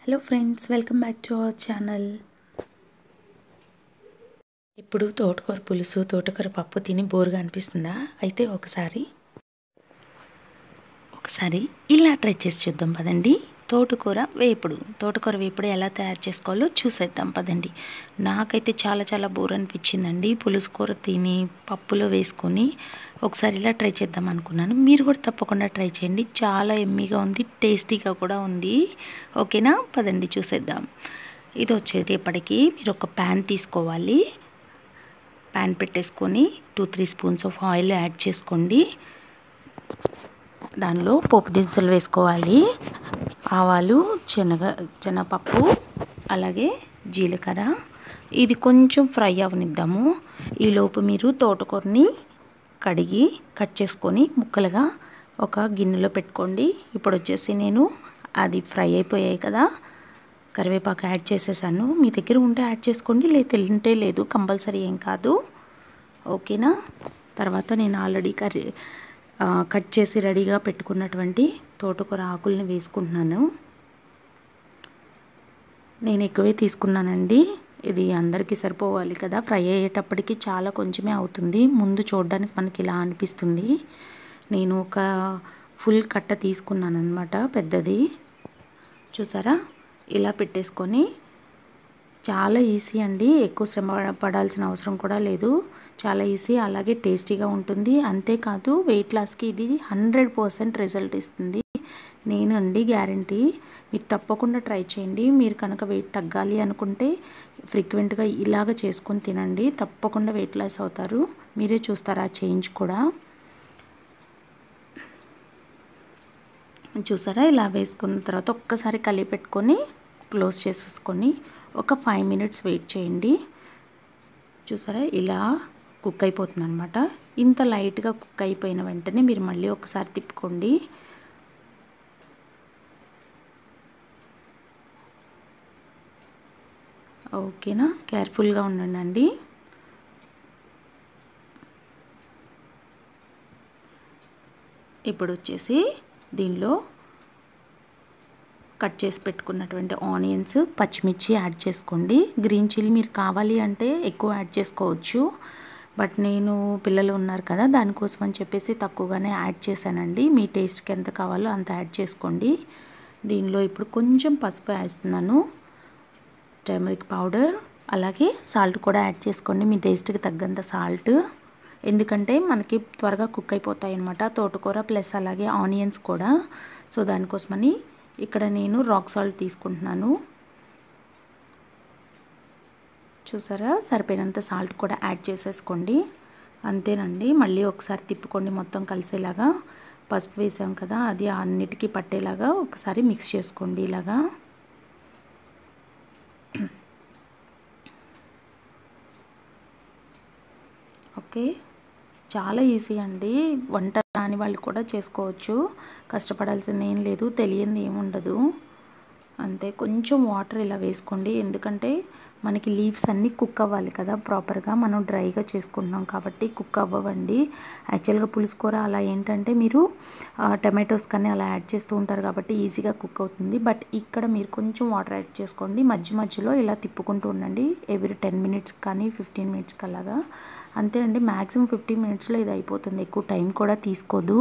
hello friends welcome back to our channel ఇప్పుడు తోటకూర పులుసు తోటకూర పప్పు తిని బోరుగా అనిపిస్తుందా అయితే ఒకసారి ఒకసారి ఇలా ట్రై చేసి చూద్దాం పదండి తోటకూర వేపుడు తోటకూర వేపుడు ఎలా తయారు చేసుకోవాలో చూసేద్దాం పదండి నాకైతే చాలా చాలా బోర్ అనిపించిందండి పులుసు కూర తిని పప్పులో వేసుకొని ఒకసారి ఇలా ట్రై చేద్దాం అనుకున్నాను మీరు కూడా తప్పకుండా ట్రై చేయండి చాలా ఎమ్మీగా ఉంది టేస్టీగా కూడా ఉంది ఓకేనా పదండి చూసేద్దాం ఇది వచ్చేటప్పటికి మీరు ఒక ప్యాన్ తీసుకోవాలి ప్యాన్ పెట్టేసుకొని two three spoons of oil add చేసుకోండి దానిలో పోపు దినుసులు వేసుకోవాలి ఆవాలు శనగ శనగపప్పు అలాగే జీలకర్ర ఇది కొంచెం ఫ్రై అవనిద్దాము ఈలోపు మీరు తోటకూరని కడిగి కట్ చేసుకొని ముక్కలుగా ఒక గిన్నెలో పెట్టుకోండి ఇప్పుడు వచ్చేసి నేను అది ఫ్రై అయిపోయాయి కదా కరివేపాకు యాడ్ చేసేసాను మీ దగ్గర ఉంటే యాడ్ చేసుకోండి లేదు తింటే లేదు కంపల్సరీ ఏం కాదు ఓకేనా తర్వాత నేను ఆల్రెడీ కర్రీ కట్ చేసి రెడీగా పెట్టుకున్నటువంటి తోటకూర ఆకుల్ని వేసుకుంటున్నాను నేను ఎక్కువే తీసుకున్నానండి ఇది అందరికీ సరిపోవాలి కదా ఫ్రై అయ్యేటప్పటికి చాలా కొంచెమే అవుతుంది ముందు చూడడానికి మనకి ఇలా అనిపిస్తుంది నేను ఒక ఫుల్ కట్ట తీసుకున్నాను అనమాట పెద్దది చూసారా ఇలా పెట్టేసుకొని చాలా ఈజీ అండి ఎక్కువ శ్రమ పడాల్సిన అవసరం కూడా లేదు చాలా ఈజీ అలాగే టేస్టీగా ఉంటుంది అంతేకాదు వెయిట్ లాస్కి ఇది హండ్రెడ్ పర్సెంట్ రిజల్ట్ ఇస్తుంది నేను అండి గ్యారంటీ మీరు తప్పకుండా ట్రై చేయండి మీరు కనుక వెయిట్ తగ్గాలి అనుకుంటే ఫ్రీక్వెంట్గా ఇలాగ చేసుకొని తినండి తప్పకుండా వెయిట్ లాస్ అవుతారు మీరే చూస్తారా చేంజ్ కూడా చూసారా ఇలా వేసుకున్న తర్వాత ఒక్కసారి కలిపి పెట్టుకొని క్లోజ్ చేసేసుకొని ఒక ఫైవ్ మినిట్స్ వెయిట్ చేయండి చూసారా ఇలా కుక్ అయిపోతుంది అనమాట ఇంత లైట్గా కుక్ అయిపోయిన వెంటనే మీరు మళ్ళీ ఒకసారి తిప్పుకోండి ఓకేనా కేర్ఫుల్గా ఉండండి ఇప్పుడు వచ్చేసి దీనిలో కట్ చేసి పెట్టుకున్నటువంటి ఆనియన్స్ పచ్చిమిర్చి యాడ్ చేసుకోండి గ్రీన్ చిల్లీ మీరు కావాలి అంటే ఎక్కువ యాడ్ చేసుకోవచ్చు బట్ నేను పిల్లలు ఉన్నారు కదా దానికోసం అని చెప్పేసి తక్కువగానే యాడ్ చేశానండి మీ టేస్ట్కి ఎంత కావాలో అంత యాడ్ చేసుకోండి దీనిలో ఇప్పుడు కొంచెం పసుపు వేస్తున్నాను టర్మరిక్ పౌడర్ అలాగే సాల్ట్ కూడా యాడ్ చేసుకోండి మీ టేస్ట్కి తగ్గంత సాల్ట్ ఎందుకంటే మనకి త్వరగా కుక్ అయిపోతాయి అనమాట తోటకూర ప్లస్ అలాగే ఆనియన్స్ కూడా సో దానికోసమని ఇక్కడ నేను రాక్ సాల్ట్ తీసుకుంటున్నాను చూసారా సరిపోయినంత సాల్ట్ కూడా యాడ్ చేసేసుకోండి అంతేనండి మళ్ళీ ఒకసారి తిప్పుకోండి మొత్తం కలిసేలాగా పసుపు వేసాం కదా అది అన్నిటికీ పట్టేలాగా ఒకసారి మిక్స్ చేసుకోండి ఇలాగా ఓకే చాలా ఈజీ అండి వంట రాని వాళ్ళు కూడా చేసుకోవచ్చు కష్టపడాల్సింది ఏం లేదు తెలియంది ఏముండదు అంతే కొంచెం వాటర్ ఇలా వేసుకోండి ఎందుకంటే మనకి లీవ్స్ అన్నీ కుక్ అవ్వాలి కదా ప్రాపర్గా మనం డ్రైగా చేసుకుంటున్నాం కాబట్టి కుక్ అవ్వవండి యాక్చువల్గా పులుసు కూర అలా ఏంటంటే మీరు టమాటోస్ కానీ అలా యాడ్ చేస్తూ ఉంటారు కాబట్టి ఈజీగా కుక్ అవుతుంది బట్ ఇక్కడ మీరు కొంచెం వాటర్ యాడ్ చేసుకోండి మధ్య మధ్యలో ఇలా తిప్పుకుంటూ ఉండండి ఎవ్రీ టెన్ మినిట్స్ కానీ ఫిఫ్టీన్ మినిట్స్కి అలాగా అంతేనండి మ్యాక్సిమం ఫిఫ్టీన్ మినిట్స్లో ఇది అయిపోతుంది ఎక్కువ టైం కూడా తీసుకోదు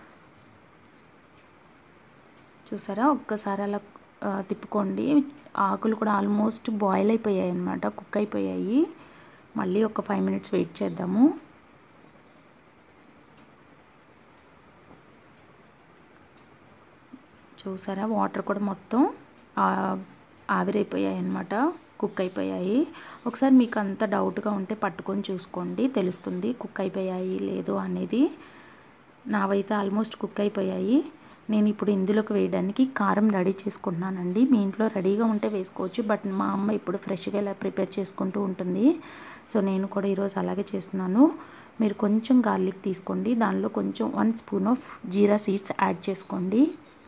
చూసారా ఒక్కసారి అలా తిప్పుకోండి ఆకులు కూడా ఆల్మోస్ట్ బాయిల్ అయిపోయాయి అన్నమాట కుక్ అయిపోయాయి మళ్ళీ ఒక ఫైవ్ మినిట్స్ వెయిట్ చేద్దాము చూసారా వాటర్ కూడా మొత్తం ఆవిరైపోయాయి అన్నమాట కుక్ అయిపోయాయి ఒకసారి మీకు అంత డౌట్గా ఉంటే పట్టుకొని చూసుకోండి తెలుస్తుంది కుక్ అయిపోయాయి లేదు అనేది నావైతే ఆల్మోస్ట్ కుక్ అయిపోయాయి నేను ఇప్పుడు ఇందులోకి వేయడానికి కారం రెడీ చేసుకుంటున్నానండి మీ ఇంట్లో రెడీగా ఉంటే వేసుకోవచ్చు బట్ మా అమ్మ ఇప్పుడు ఫ్రెష్గా ఇలా ప్రిపేర్ చేసుకుంటూ ఉంటుంది సో నేను కూడా ఈరోజు అలాగే చేస్తున్నాను మీరు కొంచెం గార్లిక్ తీసుకోండి దానిలో కొంచెం one spoon of jeera seeds add చేసుకోండి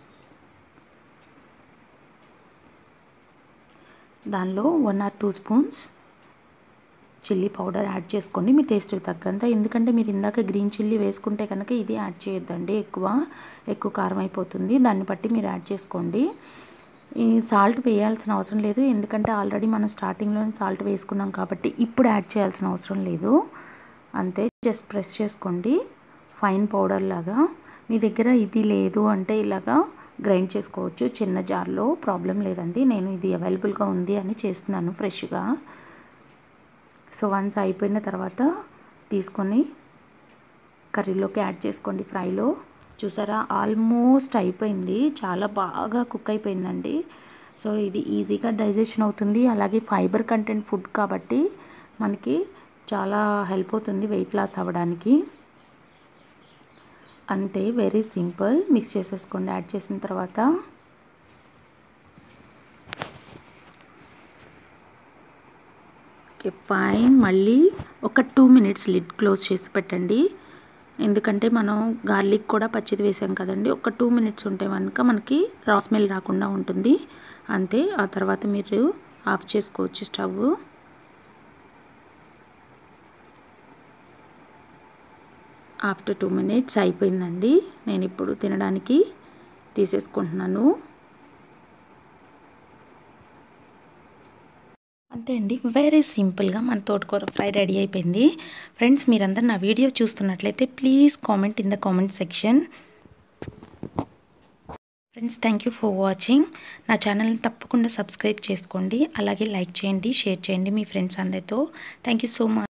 దానిలో one or two spoons chilli powder add చేసుకోండి మీ టేస్ట్కి తగ్గంత ఎందుకంటే మీరు ఇందాక గ్రీన్ చిల్లీ వేసుకుంటే కనుక ఇది యాడ్ చేయొద్దండి ఎక్కువ ఎక్కువ కారం అయిపోతుంది దాన్ని బట్టి మీరు యాడ్ చేసుకోండి ఈ సాల్ట్ వేయాల్సిన అవసరం లేదు ఎందుకంటే ఆల్రెడీ మనం స్టార్టింగ్లోనే సాల్ట్ వేసుకున్నాం కాబట్టి ఇప్పుడు యాడ్ చేయాల్సిన అవసరం లేదు అంతే జస్ట్ ప్రెస్ చేసుకోండి ఫైన్ పౌడర్ లాగా మీ దగ్గర ఇది లేదు అంటే ఇలాగా గ్రైండ్ చేసుకోవచ్చు చిన్న జార్లో ప్రాబ్లం లేదండి నేను ఇది అవైలబుల్గా ఉంది అని చేస్తున్నాను ఫ్రెష్గా సో వన్స్ అయిపోయిన తర్వాత తీసుకొని కర్రీలోకి యాడ్ చేసుకోండి ఫ్రైలో చూసారా ఆల్మోస్ట్ అయిపోయింది చాలా బాగా కుక్ అయిపోయిందండి సో ఇది ఈజీగా డైజెషన్ అవుతుంది అలాగే ఫైబర్ కంటెంట్ ఫుడ్ కాబట్టి మనకి చాలా హెల్ప్ అవుతుంది వెయిట్ లాస్ అవ్వడానికి అంతే వెరీ సింపుల్ మిక్స్ చేసేసుకోండి యాడ్ చేసిన తర్వాత ఓకే ఫైన్ మళ్ళీ ఒక టూ మినిట్స్ లిడ్ క్లోజ్ చేసి పెట్టండి ఎందుకంటే మనం గార్లిక్ కూడా పచ్చిది వేసాం కదండి ఒక టూ మినిట్స్ ఉంటే కనుక మనకి రా స్మెల్ రాకుండా ఉంటుంది అంతే ఆ తర్వాత మీరు ఆఫ్ చేసుకోవచ్చు స్టవ్ ఆఫ్టర్ టూ మినిట్స్ అయిపోయిందండి నేను ఇప్పుడు తినడానికి తీసేసుకుంటున్నాను అంతే అండి వెరీ సింపుల్గా మన తోటకూర ఫ్రై రెడీ అయిపోయింది ఫ్రెండ్స్ మీరందరూ నా వీడియో చూస్తున్నట్లయితే please comment in the comment section friends thank you for watching నా ఛానల్ని తప్పకుండా సబ్స్క్రైబ్ చేసుకోండి అలాగే లైక్ చేయండి షేర్ చేయండి మీ ఫ్రెండ్స్ అందరితో థ్యాంక్ యూ సో మచ్